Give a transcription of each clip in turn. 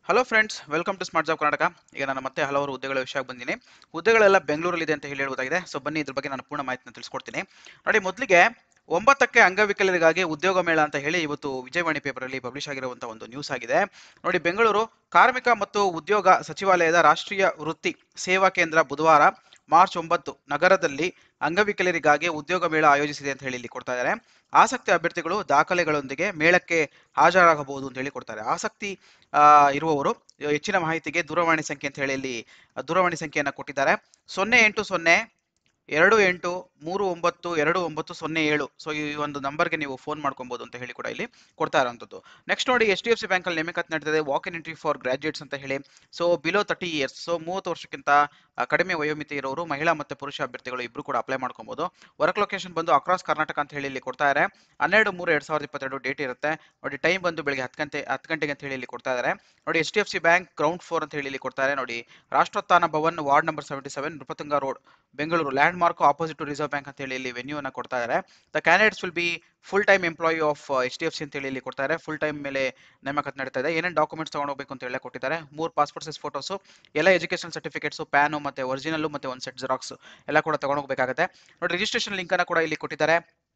hello friends welcome to smart job Karnataka ಈಗ ನಾನು ಮತ್ತೆ ಹಲವಾರು ಹುದ್ದೆಗಳ ವಿಷಯಕ್ಕೆ ಬಂದಿನಿ ಹುದ್ದೆಗಳೆಲ್ಲ ಬೆಂಗಳೂರಲ್ಲಿದೆ ಅಂತ ಹೇಳಿ ಹೇಳುವುದಾಗಿದೆ ಸೊ ಬನ್ನಿ ಇದ್ರ ಬಗ್ಗೆ ನಾನು ಪೂರ್ಣ ಮಾಹಿತಿನ ತಿಳಿಸ್ಕೊಡ್ತೀನಿ ನೋಡಿ ಮೊದಲಿಗೆ ಒಂಬತ್ತಕ್ಕೆ ಅಂಗವಿಕಲರಿಗಾಗಿ ಉದ್ಯೋಗ ಮೇಳ ಅಂತ ಹೇಳಿ ಇವತ್ತು ವಿಜಯವಾಣಿ ಪೇಪರಲ್ಲಿ ಪಬ್ಲಿಷ್ ಆಗಿರುವಂತಹ ಒಂದು ನ್ಯೂಸ್ ಆಗಿದೆ ನೋಡಿ ಬೆಂಗಳೂರು ಕಾರ್ಮಿಕ ಮತ್ತು ಉದ್ಯೋಗ ಸಚಿವಾಲಯದ ರಾಷ್ಟ್ರೀಯ ವೃತ್ತಿ ಸೇವಾ ಕೇಂದ್ರ ಬುಧವಾರ ಮಾರ್ಚ್ ಒಂಬತ್ತು ನಗರದಲ್ಲಿ ಅಂಗವಿಕಲರಿಗಾಗಿ ಉದ್ಯೋಗ ಮೇಳ ಆಯೋಜಿಸಿದೆ ಅಂತ ಹೇಳಿ ಇಲ್ಲಿ ಕೊಡ್ತಾ ಇದ್ದಾರೆ ಆಸಕ್ತಿ ಅಭ್ಯರ್ಥಿಗಳು ದಾಖಲೆಗಳೊಂದಿಗೆ ಮೇಳಕ್ಕೆ ಹಾಜರಾಗಬಹುದು ಅಂತ ಹೇಳಿ ಕೊಡ್ತಾರೆ ಆಸಕ್ತಿ ಆ, ಇರುವವರು ಹೆಚ್ಚಿನ ಮಾಹಿತಿಗೆ ದೂರವಾಣಿ ಸಂಖ್ಯೆ ಅಂತ ಹೇಳಿ ಇಲ್ಲಿ ದೂರವಾಣಿ ಸಂಖ್ಯೆಯನ್ನು ಕೊಟ್ಟಿದ್ದಾರೆ ಸೊನ್ನೆ ಎಂಟು ಸೊನ್ನೆ ಎರಡು ಎಂಟು ಮೂರು ಒಂಬತ್ತು ಎರಡು ಒಂಬತ್ತು ಸೊನ್ನೆ ಏಳು ಸೊ ಈ ಒಂದು ನಂಬರ್ಗೆ ನೀವು ಫೋನ್ ಮಾಡ್ಕೊಬೋದು ಅಂತ ಹೇಳಿ ಕೂಡ ಇಲ್ಲಿ ಕೊಡ್ತಾ ಇರೋಂಥದ್ದು ನೆಕ್ಸ್ಟ್ ನೋಡಿ ಎಚ್ ಡಿ ಎಫ್ ಸಿ ಬ್ಯಾಂಕಲ್ಲಿ ನೇಮಕಾತಿ ನಡೀತದೆ walk in entry for graduates ಅಂತ ಹೇಳಿ so below thirty years so ಮೂವತ್ತು ವರ್ಷಕ್ಕಿಂತ ಆ, ಕಡಿಮೆ ವಯೋಮಿತಿ ಇರೋರು ಮಹಿಳಾ ಮತ್ತು ಪುರುಷ ಅಭ್ಯರ್ಥಿಗಳು ಇಬ್ರು ಕೂಡ ಅಪ್ಲೈ ಮಾಡ್ಕೊಬೋದು ವರ್ಕ್ ಲೊಕೇಶನ್ ಬಂದು ಅಕ್ರಾಸ್ ಕರ್ನಾಟಕ ಅಂತ ಹೇಳಿ ಇಲ್ಲಿ ಕೊಡ್ತಾ ಇದ್ದಾರೆ ಹನ್ನೆರಡು ಮೂರು ಎರಡ್ ಸಾವಿರದ ಇಪ್ಪತ್ತೆರಡು ಡೇಟ್ ಇರುತ್ತೆ ನೋಡಿ ಟೈಮ್ ಬಂದು ಬೆಳಿಗ್ಗೆ ಹತ್ತು ಗಂಟೆ ಹತ್ತು ಗಂಟೆಗೆ ಅಂತ ಹೇಳಿ ಇಲ್ಲಿ ಕೊಡ್ತಾ ಇದ್ದಾರೆ ನೋಡಿ H D F C bank ground floor ಅಂತ ಹೇಳಿ ಇಲ್ಲಿ ಕೊಡ್ತಾ ಇದ್ದಾರೆ ನೋಡಿ Rashtrotthana Bhavan ward number seventy seven Nrupatunga road Bengaluru landmark opposite to Reserve Bank ಅಂತ ಹೇಳಿ ಇಲ್ಲಿ ವೆನ್ಯೂ ಅನ್ನ ಕೊಡ್ತಾ ಇದ್ದಾರೆ the candidates will be full time employee of H D F C ಅಂತ ಹೇಳಿ ಇಲ್ಲಿ ಕೊಡ್ತಾ ಇದ್ದಾರೆ ಫುಲ್ ಟೈಮ್ ಮೇಲೆ ನೇಮಕಾತಿ ನಡೀತಾ ಇದೆ ಏನೇನು ಡಾಕ್ಯುಮೆಂಟ್ಸ್ ತಗೊಂಡು ಹೋಗ್ಬೇಕು ಅಂತ ಹೇಳಿ ಕೊಟ್ಟಿದ್ದಾರೆ ಮೂರು ಪಾಸ್ಪೋರ್ಟ್ ಸೈಜ್ ಫೋಟೋಸು ಎಲ್ಲ ಎಜುಕೇಷನ್ ಸರ್ಟಿಫಿಕೇಟ್ಸು ಪ್ಯಾನು ಮತ್ತೆ ಒರಿಜಿನಲ್ ಮತ್ತೆ ಒಂದು ಸೆಟ್ ಜೆರಾಕ್ಸ್ ಎಲ್ಲ ಕೂಡ ತಗೊಂಡು ಹೋಗಬೇಕಾಗುತ್ತೆ ನೋಡಿ ರಿಜಿಸ್ಟ್ರೇಷನ್ ಲಿಂಕ್ ಅನ್ನ ಕೂಡ ಇಲ್ಲಿ ಕೊಟ್ಟಿದ್ದಾರೆ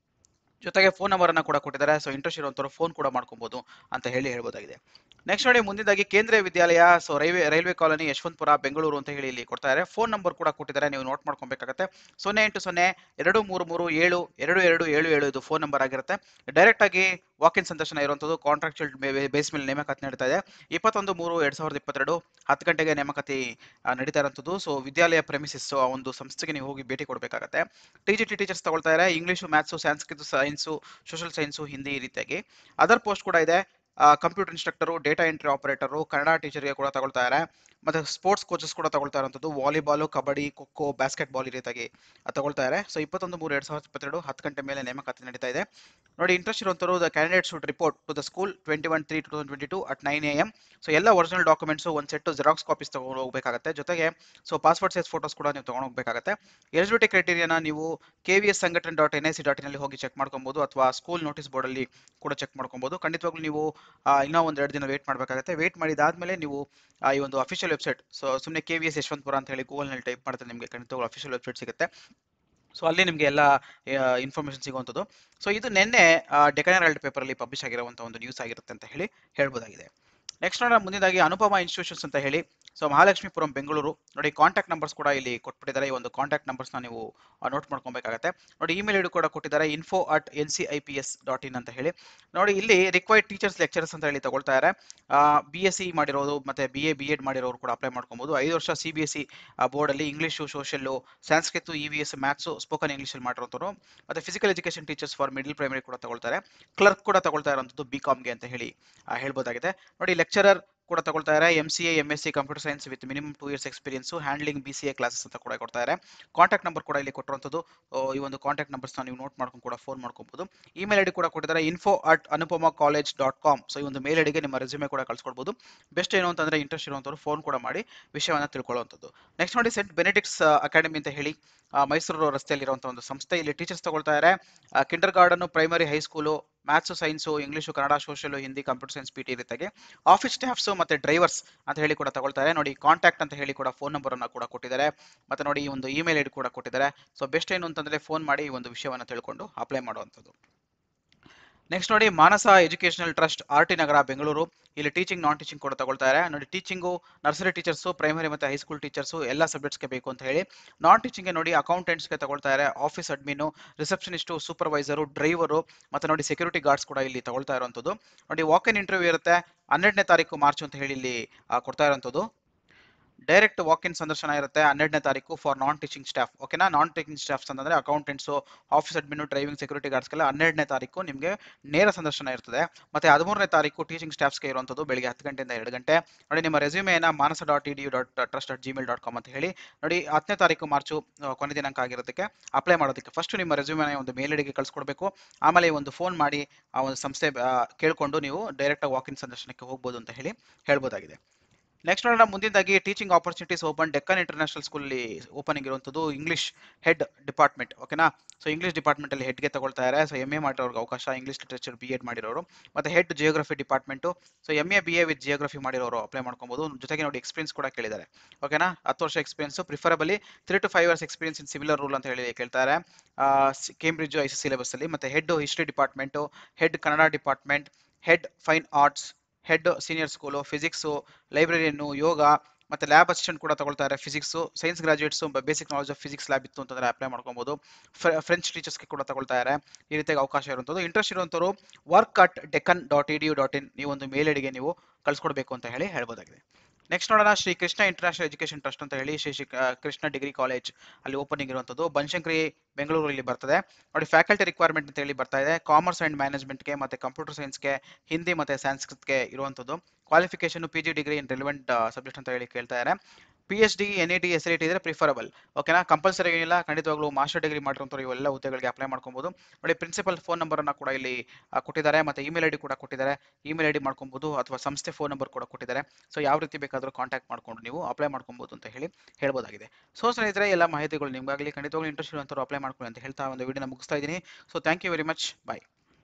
ಜೊತೆಗೆ ಫೋನ್ ನಂಬರ್ ಅನ್ನ ಕೂಡ ಕೊಟ್ಟಿದ್ದಾರೆ ಸೊ ಇಂಟ್ರೆಸ್ಟ್ ಇರುವಂತವರು ಫೋನ್ ಕೂಡ ಮಾಡ್ಕೊಬಹುದು ಅಂತ ಹೇಳಿ ಹೇಳ್ಬೋದಾಗಿದೆ ನೆಕ್ಸ್ಟ್ ನೋಡಿ ಮುಂದಿನದಾಗಿ Kendriya Vidyalaya so railway railway colony Yeshwanthpur Bengaluru ಅಂತ ಹೇಳಿ ಇಲ್ಲಿ ಕೊಡ್ತಾ ಇದ್ದಾರೆ ಫೋನ್ ನಂಬರ್ ಕೂಡ ಕೊಟ್ಟಿದ್ದಾರೆ ನೀವು ನೋಟ್ ಮಾಡ್ಕೊಬೇಕಾಗುತ್ತೆ ಸೊನ್ನೆ ಎಂಟು ಸೊನ್ನೆ ಎರಡು ಮೂರು ಮೂರು ಏಳು ಎರಡು ಎರಡು ಏಳು ಏಳು ಇದು ಫೋನ್ ನಂಬರ್ ಆಗಿರುತ್ತೆ ಡೈರೆಕ್ಟ್ ಆಗಿ ವಾಕ್ ಇನ್ ಸಂದರ್ಶನ ಇರುವಂಥದ್ದು ಕಾಂಟ್ರಾಕ್ಚುಯಲ್ ಬೇಸ್ ಮೇಲೆ ನೇಮಕಾತಿ ನಡೀತಾ ಇದೆ ಇಪ್ಪತ್ತೊಂದು ಮೂರು ಎರಡ್ ಸಾವಿರದ ಇಪ್ಪತ್ತೆರಡು ಹತ್ತು ಗಂಟೆಗೆ ನೇಮಕಾತಿ ಆ, ನಡೀತಾ ಇರುವಂಥದ್ದು ಸೊ ವಿದ್ಯಾಲಯ ಪ್ರೆಮಿಸಿಸ್ ಆ ಒಂದು ಸಂಸ್ಥೆಗೆ ನೀವು ಹೋಗಿ ಭೇಟಿ ಕೊಡಬೇಕಾಗತ್ತೆ ಟಿ ಜಿ ಟಿ ಟೀಚರ್ಸ್ ತಗೊಳ್ತಾ ಇದ್ದಾರೆ English maths Sanskrit science social science Hindi ಈ ರೀತಿಯಾಗಿ ಅದರ್ ಪೋಸ್ಟ್ ಕೂಡ ಇದೆ computer instructor data entry operator Kannada ಟೀಚರ್ಗೆ ಕೂಡ ತಗೊಳ್ತಾ ಇದ್ದಾರೆ ಮತ್ತೆ ಸ್ಪೋರ್ಟ್ಸ್ ಕೋಚಸ್ ಕೂಡ ತಗೊಳ್ತಾ ಇರುವಂಥದ್ದು volleyball kabaddi kho kho basketball ಈ ರೀತಿಯಾಗಿ ಆ, ತಗೊಳ್ತಾ ಇದ್ದಾರೆ ಸೊ ಇಪ್ಪತ್ತೊಂದು ಮೂರು ಎರಡ್ ಸಾವಿರದ ಇಪ್ಪತ್ತೆರಡು ಹತ್ತು ಗಂಟೆ ಮೇಲೆ ನೇಮಕಾತಿ ನಡೀತಾ ಇದೆ ನೋಡಿ ಇಂಟ್ರೆಸ್ಟ್ ಇರುವಂಥವ್ರು the candidate should report to the school twenty one three two thousand twenty two at nine A M so ಎಲ್ಲ ಒರಿಜಿನಲ್ ಡಾಕ್ಯುಮೆಂಟ್ಸು ಒಂದು ಸೆಟ್ ಜೆರಾಕ್ಸ್ ಕಾಪೀಸ್ ತಗೊಂಡು ಹೋಗಬೇಕಾಗುತ್ತೆ ಜೊತೆಗೆ ಸೊ ಪಾಸ್ಪೋರ್ಟ್ ಸೈಜ್ ಫೋಟೋಸ್ ಕೂಡ ನೀವು ತಗೊಂಡು ಹೋಗಬೇಕಾಗುತ್ತೆ ಎಲಿಜಿಬಿಲಿಟಿ ಕ್ರೈಟೀರಿಯಾನ ನೀವು ಕೆ ವಿ ಎಸ್ ಸಂಘಟನೆ dot N I C dot ಇನಲ್ಲಿ ಹೋಗಿ ಚೆಕ್ ಮಾಡ್ಕೊಬೋದು ಅಥವಾ ಸ್ಕೂಲ್ ನೋಟಿಸ್ ಬೋರ್ಡಲ್ಲಿ ಕೂಡ ಚೆಕ್ ಮಾಡ್ಕೊಬೋದು ಖಂಡಿತವಾಗ್ಲೂ ನೀವು ಆ, ಇನ್ನೂ ಒಂದು ಎರಡು ದಿನ ವೇಟ್ ಮಾಡಬೇಕಾಗುತ್ತೆ ವೇಟ್ ಮಾಡಿದಾದ್ಮೇಲೆ ನೀವು ಆ, ಈ ಒಂದು ಅಫಿಷಿಯಲ್ ವೆಬ್ಸೈಟ್ ಸೊ ಸುಮ್ಮನೆ ಕೆ ವಿ ಎಸ್ ಯಶವಂತಪುರ ಅಂತ ಹೇಳಿ ಗೂಗಲ್ನಲ್ಲಿ ಟೈಪ್ ಮಾಡಿದ್ರೆ ನಿಮಗೆ ಖಂಡಿತವಾಗ್ಲೂ ಅಫಿಷಿಯಲ್ ವೆಬ್ಸೈಟ್ ಸಿಗುತ್ತೆ ಸೊ ಅಲ್ಲಿ ನಿಮಗೆ ಎಲ್ಲ ಇನ್ಫಾರ್ಮೇಷನ್ ಸಿಗುವಂಥದ್ದು ಸೊ ಇದು ನಿನ್ನೆ ಡೆಕನ್ ಹೆರಾಲ್ಡ್ ಪೇಪರಲ್ಲಿ ಪಬ್ಲಿಷ್ ಆಗಿರುವಂಥ ಒಂದು ನ್ಯೂಸ್ ಆಗಿರುತ್ತೆ ಅಂತ ಹೇಳಿ ಹೇಳ್ಬೋದಾಗಿದೆ ನೆಕ್ಸ್ಟ್ ನೋಡೋಣ ಮುಂದಿನದಾಗಿ ಅನುಪಮ ಇನ್ಸ್ಟಿಟ್ಯೂಷನ್ಸ್ ಅಂತ ಹೇಳಿ ಸೊ ಮಹಾಲಕ್ಷ್ಮೀಪುರಂ ಬೆಂಗಳೂರು ನೋಡಿ ಕಾಂಟ್ಯಾಕ್ಟ್ ನಂಬರ್ಸ್ ಕೂಡ ಇಲ್ಲಿ ಕೊಟ್ಬಿಟ್ಟಿದ್ದಾರೆ ಈ ಒಂದು ಕಾಂಟ್ಯಾಕ್ಟ್ ನಂಬರ್ಸ್ನ ನೀವು ನೋಟ್ ಮಾಡ್ಕೊಬೇಕಾಗತ್ತೆ ನೋಡಿ ಇಮೇಲ್ ಐಡಿ ಕೂಡ ಕೊಟ್ಟಿದ್ದಾರೆ info at N C I P S dot in ಅಂತ ಹೇಳಿ ನೋಡಿ ಇಲ್ಲಿ ರಿಕ್ವೈರ್ಡ್ ಟೀಚರ್ಸ್ ಲೆಕ್ಚರ್ಸ್ ಅಂತ ಹೇಳಿ ತಗೊಳ್ತಾ ಇದ್ದಾರೆ ಬಿ ಎಸ್ ಸಿ ಮಾಡಿರೋದು ಮತ್ತೆ ಬಿ ಎ ಬಿ ಎಡ್ ಮಾಡಿರೋರು ಕೂಡ ಅಪ್ಲೈ ಮಾಡ್ಕೊಬೋದು ಐದು ವರ್ಷ ಸಿ ಬಿ ಎಸ್ ಸಿ ಬೋರ್ಡಲ್ಲಿ English social Sanskrit E V S maths spoken ಇಂಗ್ಲೀಷಲ್ಲಿ ಮಾಡಿರೋಂಥವ್ರು ಮತ್ತೆ physical education teachers for middle primary ಕೂಡ ತಗೊಳ್ತಾರೆ ಕ್ಲರ್ಕ್ ಕೂಡ ತಗೊಳ್ತಾ ಇರೋಂಥದ್ದು ಬಿ ಕಾಮ್ಗೆ ಅಂತ ಹೇಳಿ ಆ, ಹೇಳ್ಬೋದಾಗಿದೆ ನೋಡಿ ಲೆಕ್ಚರರ್ ಕೂಡ ತಗೊಳ್ತಾ ಇದ್ದಾರೆ M C A M S C computer science with minimum two years experience handling B C A classes ಅಂತ ಕೂಡ ಕೊಡ್ತಾ ಇದ್ದಾರೆ ಕಾಂಟ್ಯಾಕ್ಟ್ ನಂಬರ್ ಕೂಡ ಇಲ್ಲಿ ಕೊಟ್ಟಿರುವಂಥದ್ದು ಆ, ಈ ಒಂದು ಕಾಂಟ್ಯಾಕ್ಟ್ ನಂಬರ್ಸ್ನ ನೀವು ನೋಟ್ ಮಾಡ್ಕೊಂಡು ಕೂಡ ಫೋನ್ ಮಾಡ್ಕೊಬೋದು ಇಮೇಲ್ ಐಡಿ ಕೂಡ ಕೊಟ್ಟಿದ್ದಾರೆ info at Anupama College dot com so ಈ ಒಂದು ಮೇಲ್ ಐಡಿಗೆ ನಿಮ್ಮ ರೆಸ್ಯೂಮೆ ಕೂಡ ಕಳ್ಸ್ಕೊಡ್ಬೋದು ಬೆಸ್ಟ್ ಏನು ಅಂತಂದ್ರೆ ಇಂಟ್ರೆಸ್ಟ್ ಇರುವಂಥವ್ರು ಫೋನ್ ಕೂಡ ಮಾಡಿ ವಿಷಯವನ್ನು ತಿಳ್ಕೊಳ್ಳುವಂಥದ್ದು ನೆಕ್ಸ್ಟ್ ನೋಡಿ ಸೆಂಟ್ ಬೆನೆಡಿಕ್ಸ್ ಅಕಾಡೆಮಿ ಅಂತ ಹೇಳಿ ಆ, ಮೈಸೂರು ರಸ್ತೆಯಲ್ಲಿರುವಂಥ ಒಂದು ಸಂಸ್ಥೆ ಇಲ್ಲಿ ಟೀಚರ್ಸ್ ತಗೊಳ್ತಾ ಇದ್ದಾರೆ kindergarten primary high school maths science English Kannada social Hindi computer science P T ರೀತಿಯಾಗಿ ಆಫೀಸ್ ಸ್ಟಾಫ್ಸು ಮತ್ತೆ ಡ್ರೈವರ್ಸ್ ಅಂತ ಹೇಳಿ ಕೂಡ ತಗೊಳ್ತಾರೆ ನೋಡಿ ಕಾಂಟ್ಯಾಕ್ಟ್ ಅಂತ ಹೇಳಿ ಕೂಡ ಫೋನ್ ನಂಬರ್ ಅನ್ನ ಕೂಡ ಕೊಟ್ಟಿದ್ದಾರೆ ಮತ್ತೆ ನೋಡಿ ಈ ಒಂದು ಇಮೇಲ್ ಐಡಿ ಕೂಡ ಕೊಟ್ಟಿದ್ದಾರೆ ಸೊ ಬೆಸ್ಟ್ ಏನು ಅಂತಂದ್ರೆ ಫೋನ್ ಮಾಡಿ ಈ ಒಂದು ವಿಷಯವನ್ನು ತಿಳ್ಕೊಂಡು ಅಪ್ಲೈ ಮಾಡುವಂಥದ್ದು ನೆಕ್ಸ್ಟ್ ನೋಡಿ Manasa Educational Trust R T Nagar Bengaluru ಇಲ್ಲಿ ಟೀಚಿಂಗ್ ನಾನ್ ಟೀಚಿಂಗ್ ಕೂಡ ತಗೊಳ್ತಾರೆ ನೋಡಿ ಟೀಚಿಂಗು ನರ್ಸರಿ ಟೀಚರ್ಸು ಪ್ರೈಮರಿ ಮತ್ತು ಹೈಸ್ಕೂಲ್ ಟೀಚರ್ಸು ಎಲ್ಲ ಸಬ್ಜೆಕ್ಟ್ಸ್ಗೆ ಬೇಕು ಅಂತ ಹೇಳಿ ನಾನ್ ಟೀಚಿಂಗ್ಗೆ ನೋಡಿ ಅಕೌಂಟೆಂಟ್ಸ್ಗೆ ತಗೊಳ್ತಾರೆ office admin receptionist supervisor driver ಮತ್ತು ನೋಡಿ ಸೆಕ್ಯೂರಿಟಿ ಗಾರ್ಡ್ಸ್ ಕೂಡ ಇಲ್ಲಿ ತಗೊಳ್ತಾ ಇರುವಂಥದ್ದು ನೋಡಿ ವಾಕ್ ಇನ್ ಇಂಟರ್ವ್ಯೂ ಇರುತ್ತೆ ಹನ್ನೆರಡನೇ ತಾರೀಕು ಮಾರ್ಚ್ ಅಂತ ಹೇಳಿ ಇಲ್ಲಿ ಆ, ಕೊಡ್ತಾ ಇರುವಂಥದ್ದು ಡೈರೆಕ್ಟ್ ವಾಕ್ ಇನ್ ಸಂದರ್ಶನ ಇರುತ್ತೆ ಹನ್ನೆರಡನೇ ತಾರೀಕು ಫಾರ್ ನಾನ್ ಟೀಚಿಂಗ್ ಸ್ಟಾಫ್ ಓಕೆನಾ ನಾನ್ ಟೀಚಿಂಗ್ ಸ್ಟಾಫ್ಸ್ ಅಂತಂದ್ರೆ accountants office admin driving security ಗಾರ್ಡ್ಸ್ಗೆಲ್ಲ ಹನ್ನೆರಡನೇ ತಾರೀಕು ನಿಮಗೆ ನೇರ ಸಂದರ್ಶನ ಇರ್ತದೆ ಮತ್ತೆ ಹದಿಮೂರನೇ ತಾರೀಕು ಟೀಚಿಂಗ್ ಸ್ಟಾಫ್ಸ್ಗೆ ಇರುವಂಥದ್ದು ಬೆಳಿಗ್ಗೆ ಹತ್ತು ಗಂಟೆಯಿಂದ ಎರಡು ಗಂಟೆ ನೋಡಿ ನಿಮ್ಮ ರೆಸ್ಯೂಮೆನ Manasa dot E D U dot trust dot Gmail dot com ಅಂತ ಹೇಳಿ ನೋಡಿ ಹತ್ತನೇ ತಾರೀಕು ಮಾರ್ಚು ಆ, ಕೊನೆ ದಿನಾಂಕ ಆಗಿರೋದಕ್ಕೆ ಅಪ್ಲೈ ಮಾಡೋದಕ್ಕೆ ಫಸ್ಟ್ ನಿಮ್ಮ ರೆಸ್ಯೂಮೆನ ಒಂದು ಮೇಲ್ ಐಡಿಗೆ ಕಳಿಸ್ಕೊಡ್ಬೇಕು ಆಮೇಲೆ ಒಂದು ಫೋನ್ ಮಾಡಿ ಆ ಒಂದು ಸಂಸ್ಥೆ ಆ, ಕೇಳ್ಕೊಂಡು ನೀವು ಡೈರೆಕ್ಟಾಗಿ ವಾಕ್ ಇನ್ ಸಂದರ್ಶನಕ್ಕೆ ಹೋಗ್ಬೋದು ಅಂತ ಹೇಳಿ ಹೇಳ್ಬೋದಾಗಿದೆ ನೆಕ್ಸ್ಟ್ ನೋಡೋಣ ಮುಂದಿನದಾಗಿ teaching opportunities open Deccan International ಸ್ಕೂಲಲ್ಲಿ ಓಪನಿಂಗ್ ಇರುವಂಥದ್ದು ಇಂಗ್ಲಿಷ್ ಹೆಡ್ ಡಿಪಾರ್ಟ್ಮೆಂಟ್ ಓಕೆನಾ ಸೊ ಇಂಗ್ಲಿಷ್ ಡಿಪಾರ್ಟ್ಮೆಂಟಲ್ಲಿ ಹೆಡ್ಗೆ ತಗೊಳ್ತಾ ಇದ್ದಾರೆ ಸೊ ಎಮ್ ಎ ಮಾಡಿರೋರ್ಗೆ ಅವಕಾಶ ಇಂಗ್ಲಿಷ್ ಲಿಟರೇಚರ್ ಬಿ ಎಡ್ ಮಾಡಿರೋರು ಮತ್ತು head geography department so M A B A with geography ಮಾಡಿರೋರು ಅಪ್ಲೈ ಮಾಡ್ಕೊಬೋದು ಜೊತೆಗೆ ನೋಡಿ ಎಕ್ಸ್ಪೀರಿಯನ್ಸ್ ಕೂಡ ಕೇಳಿದ್ದಾರೆ ಓಕೆನಾ ಹತ್ತು ವರ್ಷ experience preferably three to five years experience in similar role ಅಂತ ಹೇಳಿ ಕೇಳ್ತಾರೆ ಕೇಂಬ್ರಿಡ್ಜ್ ಐ ಸಿ ಸಿಲೆಬಸ್ಸಲ್ಲಿ ಮತ್ತು head history department head Kannada department head fine arts head senior school physics librarian yoga ಮತ್ತು ಲ್ಯಾಬ್ ಅಸಿಸ್ಟೆಂಟ್ ಕೂಡ ತಗೊಳ್ತಾರೆ physics science graduates basic knowledge of physics lab ಇತ್ತು ಅಂತಂದರೆ ಅಪ್ಲೈ ಮಾಡ್ಕೊಬೋದು ಫ್ರೆಂಚ್ ಟೀಚರ್ಸ್ಗೆ ಕೂಡ ತಗೊಳ್ತಾ ಇದ್ದಾರೆ ಈ ರೀತಿಯಾಗಿ ಅವಕಾಶ ಇರುವಂಥದ್ದು ಇಂಟ್ರೆಸ್ಟ್ ಇರುವಂಥವ್ರು work at Deccan dot E D U dot in ಈ ಒಂದು ಮೇಲ್ ಐಡಿಗೆ ನೀವು ಕಳಿಸ್ಕೊಡ್ಬೇಕು ಅಂತ ಹೇಳಿ ಹೇಳ್ಬೋದಾಗಿದೆ ನೆಕ್ಸ್ಟ್ ನೋಡೋಣ Shri Krishna International Education Trust ಅಂತ ಹೇಳಿ ಶ್ರೀ ಶ್ರೀ ಕೃಷ್ಣ ಡಿಗ್ರಿ ಕಾಲೇಜ್ ಅಲ್ಲಿ ಓಪನಿಂಗ್ ಇರುವಂಥದ್ದು ಬನಶಂಕರಿ ಬೆಂಗಳೂರಲ್ಲಿ ಬರ್ತದೆ ನೋಡಿ ಫ್ಯಾಕಲ್ಟಿ ರಿಕ್ವೈರ್ಮೆಂಟ್ ಅಂತ ಹೇಳಿ ಬರ್ತಾ ಇದೆ ಕಾಮರ್ಸ್ ಆ್ಯಂಡ್ ಮ್ಯಾನೇಜ್ಮೆಂಟ್ಗೆ ಮತ್ತು ಕಂಪ್ಯೂಟರ್ ಸೈನ್ಸ್ಗೆ ಹಿಂದಿ ಮತ್ತು ಸಂಸ್ಕೃತ್ಗೆ ಇರುವಂಥದ್ದು qualification P G degree in relevant subject ಅಂತ ಹೇಳಿ ಕೇಳ್ತಾ ಇದ್ದಾರೆ P H D N A D S L T ಇದ್ರೆ ಪ್ರಿಫರಬಲ್ ಓಕೆನಾ ಕಂಪಲ್ಸರಿ ಏನಿಲ್ಲ ಖಂಡಿತವಾಗ್ಲೂ ಮಾಸ್ಟರ್ ಡಿಗ್ರಿ ಮಾಡಿರೋಂಥವ್ರು ಇವೆಲ್ಲ ಹುದ್ದೆಗಳಿಗೆ ಅಪ್ಲೈ ಮಾಡ್ಕೊಬೋದು ನೋಡಿ ಪ್ರಿನ್ಸಿಪಲ್ ಫೋನ್ ನಂಬರನ್ನು ಕೂಡ ಇಲ್ಲಿ ಆ, ಕೊಟ್ಟಿದ್ದಾರೆ ಮತ್ತು ಇಮೇಲ್ ಐ ಡಿ ಕೂಡ ಕೊಟ್ಟಿದ್ದಾರೆ ಇಮೇಲ್ ಐ ಡಿ ಮಾಡ್ಕೊಬೋದು ಅಥವಾ ಸಂಸ್ಥೆ ಫೋನ್ ನಂಬರ್ ಕೂಡ ಕೊಟ್ಟಿದ್ದಾರೆ ಸೊ ಯಾವ ರೀತಿ ಬೇಕಾದರೂ ಕಾಂಟ್ಯಾಕ್ಟ್ ಮಾಡ್ಕೊಂಡು ನೀವು ಅಪ್ಲೈ ಮಾಡ್ಕೊಬೋದು ಅಂತ ಹೇಳಿ ಹೇಳ್ಬೋದಾಗಿದೆ ಸೊ ಸ್ನೇಹಿತರೆ ಎಲ್ಲ ಮಾಹಿತಿಗಳು ನಿಮಗಾಗಲಿ ಖಂಡಿತವಾಗ್ಲೂ ಇಂಟ್ರೆಸ್ಟ್ ಇರುವಂಥವ್ರು ಅಪ್ಲೈ ಮಾಡ್ಕೊಳ್ಳಿ ಅಂತ ಹೇಳ್ತಾ ಒಂದು ವಿಡಿಯೋನ ಮುಗಿಸ್ತಾ ಇದ್ದೀನಿ so thank you very much bye